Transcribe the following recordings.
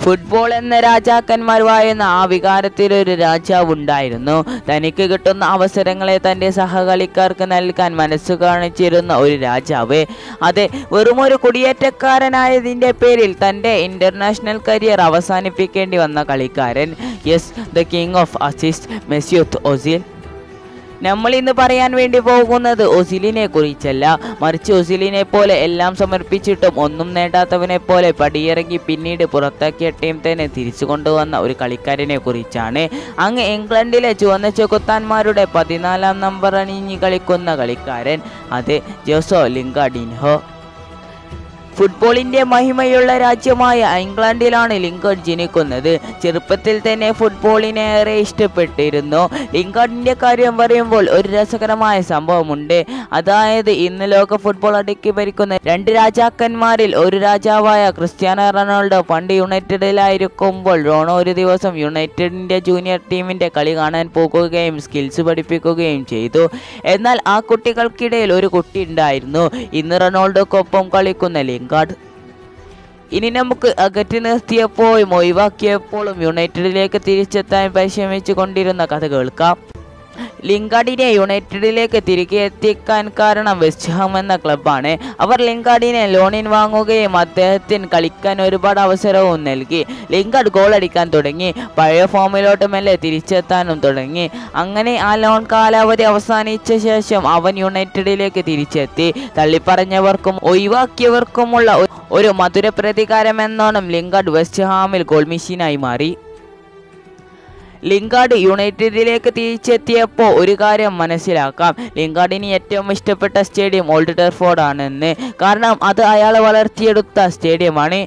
football എന്ന രാജാക്കന്മാർ വായുന്ന ആ വികാരത്തിൽ ഒരു രാജാവ് ഉണ്ടായിരുന്നു തനിക്ക് കിട്ടുന്ന അവസരങ്ങളെ തൻ്റെ സഹകളിക്കാർക്ക് നൽകാൻ മനസ്സു കാണിച്ചിരുന്ന ഒരു രാജാവ് അതെ വെറുമൊരു കുടിയേറ്റക്കാരനായതിൻ്റെ പേരിൽ തൻ്റെ ഇൻ്റർനാഷണൽ കരിയർ അവസാനിപ്പിക്കേണ്ടി വന്ന കളിക്കാരൻ yes the king of assist Mesut Ozil നമ്മൾ ഇന്ന് പറയാൻ വേണ്ടി പോകുന്നത് ഒസിലിനെ കുറിച്ചല്ല മറിച്ച് ഒസിലിനെ പോലെ എല്ലാം സമർപ്പിച്ചിട്ടും ഒന്നും നേടാത്തവനെ പോലെ പടിയിറങ്ങി പിന്നീട് പുറത്താക്കിയ ടീം തന്നെ തിരിച്ചു കൊണ്ടുവന്ന ഒരു കളിക്കാരനെ കുറിച്ചാണ് അങ്ങ് ഇംഗ്ലണ്ടിലെ ചുവന്ന ചെകുത്താന്മാരുടെ പതിനാലാം നമ്പർ അണിഞ്ഞ് കളിക്കുന്ന കളിക്കാരൻ അത് ജോസോ ലിങ്കാഡിൻഹോ ഫുട്ബോളിന്റെ മഹിമയുള്ള രാജ്യമായ ഇംഗ്ലണ്ടിലാണ് ലിങ്കൺ ജനിക്കുന്നത് ചെറുപ്പത്തിൽ തന്നെ ഫുട്ബോളിനെ ഏറെ ഇഷ്ടപ്പെട്ടിരുന്നു ലിങ്കണിന്റെ കാര്യം പറയുമ്പോൾ ഒരു രസകരമായ സംഭവമുണ്ട് അതായത് ഇന്ന് ലോക ഫുട്ബോൾ അടുക്കി ഭരിക്കുന്ന രണ്ട് രാജാക്കന്മാരിൽ ഒരു രാജാവായ ക്രിസ്ത്യാനോ റൊണാൾഡോ പണ്ട് യുണൈറ്റഡിലായിരിക്കുമ്പോൾ റോണോ ഒരു ദിവസം യുണൈറ്റഡിന്റെ ജൂനിയർ ടീമിന്റെ കളി കാണാൻ പോകുകയും സ്കിൽസ് പഠിപ്പിക്കുകയും ചെയ്തു എന്നാൽ ആ കുട്ടികൾക്കിടയിൽ ഒരു കുട്ടി ഉണ്ടായിരുന്നു ഇന്ന് റൊണാൾഡോക്കൊപ്പം കളിക്കുന്ന ലിങ്കാർഡ് ഇനി നമുക്ക് അകറ്റി നിർത്തിയപ്പോഴും ഒഴിവാക്കിയപ്പോഴും യുണൈറ്റഡിലേക്ക് തിരിച്ചെത്താൻ പരിശ്രമിച്ചു കൊണ്ടിരുന്ന കഥ കേൾക്കാം ലിങ്കാർഡിനെ യുണൈറ്റഡിലേക്ക് തിരികെ എത്തിക്കാൻ കാരണം വെസ്റ്റ് ഹാം എന്ന ക്ലബ്ബാണ് അവർ ലിങ്കാർഡിനെ ലോണിൽ വാങ്ങുകയും അദ്ദേഹത്തിന് കളിക്കാൻ ഒരുപാട് അവസരവും നൽകി ലിങ്കാർഡ് ഗോൾ അടിക്കാൻ തുടങ്ങി പഴയ ഫോമിലോട്ട് മെല്ലെ തിരിച്ചെത്താനും തുടങ്ങി അങ്ങനെ ആ ലോൺ കാലാവധി അവസാനിച്ച ശേഷം അവൻ യുണൈറ്റഡിലേക്ക് തിരിച്ചെത്തി തള്ളിപ്പറഞ്ഞവർക്കും ഒഴിവാക്കിയവർക്കുമുള്ള ഒ- ഒരു മധുര പ്രതികാരം എന്നോണം ലിങ്കാർഡ് വെസ്റ്റ് ഹാമിൽ ഗോൾ മെഷീനായി മാറി ലിങ്കാർഡ് യുണൈറ്റഡിലേക്ക് തിരിച്ചെത്തിയപ്പോൾ ഒരു കാര്യം മനസ്സിലാക്കാം ലിങ്കാർഡിന് ഏറ്റവും ഇഷ്ടപ്പെട്ട സ്റ്റേഡിയം ഓൾഡ് ടെർഫോർഡ് ആണെന്ന് കാരണം അത് അയാൾ വളർത്തിയെടുത്ത സ്റ്റേഡിയമാണ്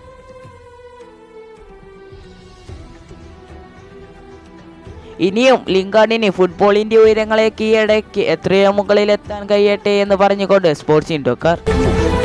ഇനിയും ലിങ്കാർഡിന് ഫുട്ബോളിന്റെ ഉയരങ്ങളെ കീഴടക്കി എത്രയോ മുകളിലെത്താൻ കഴിയട്ടെ എന്ന് പറഞ്ഞുകൊണ്ട് സ്പോർട്സ് ഇൻഡോക്കാർ